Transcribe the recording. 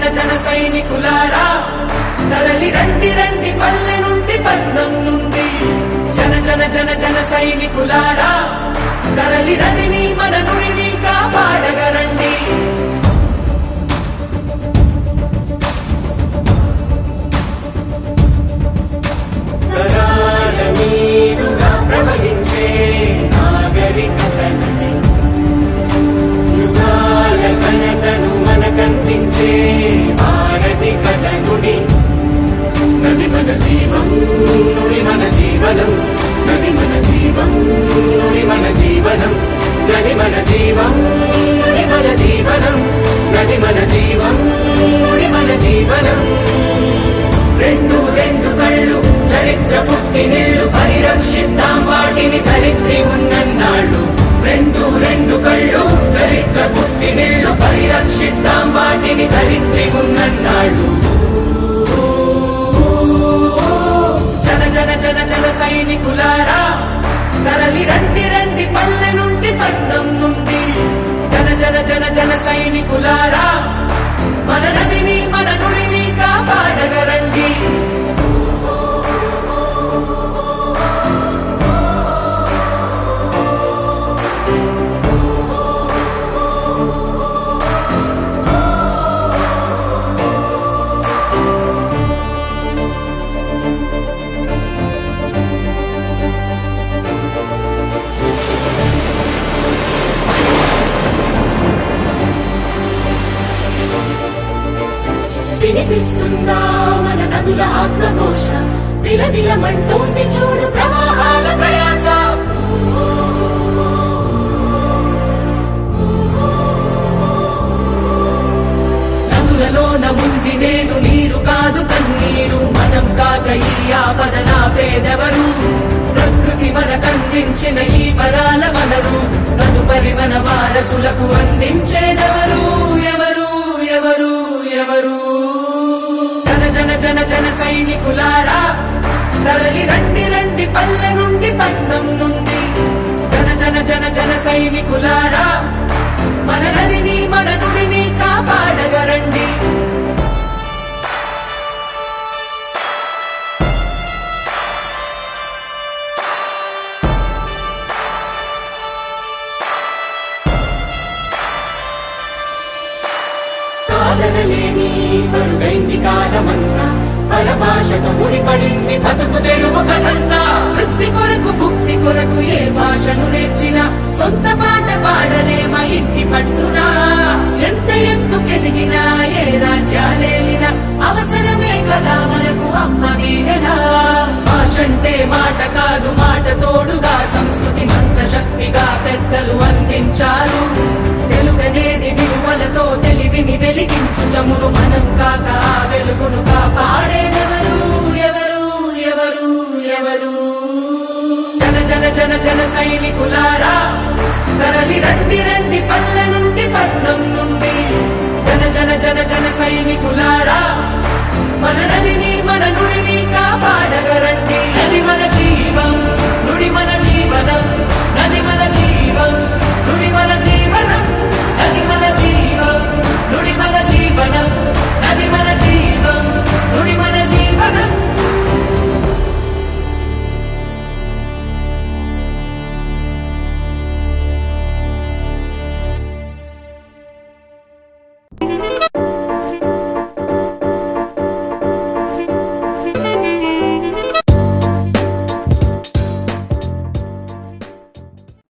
జన జన సైనికులారా తరలి రండి రండి పల్లె నుండి పట్నం నుండి జన జన జన జన సైనికులారా తరలి రదిని మన నుడిని కాపాడగరండి తరాల మీదుగా ప్రవహించే నాగరికత నది యుగాల ఘనతను మనకందించే భారతి కథ నుడి నది మన జీవం నుడి మన జీవనం నది మన జీవం నుడి మన జీవనం నది మన జీవం నుడి మన జీవనం నది మన జీవం నుడి మన జీవనం రెండు రెండు కళ్ళు చరిత్ర పుట్టినిళ్ళు పరిరక్షిద్దాం వాటిని ధరిత్రి ఉన్నన్నాళ్ళు రెండు రెండు కళ్ళు చరిత్ర పుట్టినిళ్ళు పరిరక్షిద్దాం వాటిని ధరిత్రి ఉన్నన్నాళ్ళు జన జన జన జన సైనికులారా తరలి రండి రండి పల్లె నుండి పట్నం నుండి జన జన జన జన సైనికులారా మన నదిని మన నుడిని కాపాడగరండి వినిపిస్తుందా మన నదుల ఆత్మఘోష విలవిలమంటోంది చూడు ప్రవాహాల ప్రయాస నదులలోన ఉంది నేడు నీరు కాదు కన్నీరు మనం కాక ఈ ఆపద నా పేదెవరు ప్రకృతి మనకందించిన ఈ వరాల వనరు తదుపరి మన వారసులకు అందించేదెవరు ఎవరు ఎవరు ఎవరు జన జన జన జన సైనికులారా తరలి రండి రండి పల్లె నుండి పట్నం నుండి జన జన జన జన సైనికులారా మన నదిని మన నుడిని కాపాడగరండి కాదనలేని మరుగైంది కాలమంతా పరభాషతో ముడిపడింది బతుకు తెరువు కథన్నా వృత్తి కొరకు భుక్తి కొరకు ఏ భాషను నేర్చినా సొంత పాట పాడలేమ ఇంటి పట్టునా ఎంత ఎత్తుకెదిగినా ఏ రాజ్యాలేలినా అవసరమే కదా మనకు అమ్మ దీవెనా భాషంటే మాట కాదు మాట తోడుగా సంస్కృతి మంత్ర శక్తిగా పెద్దలు అందించారు తెలుగనేది విలువలతో తెలివిని వెలిగించు చమురు మనం కాక ఆ వెలుగును కాపాడేదెవరు ఎవరు ఎవరు ఎవరు జన జన జన జన సైనికులారా తరలి రండి రండి పల్లె నుండి పట్నం నుండి జన జన జన జన సైనికులారా మన నదిని మన నుడిని కాపాడగరండి నది మన జీవం నుడి మన జీవనం నది మన జీవం నుడి మన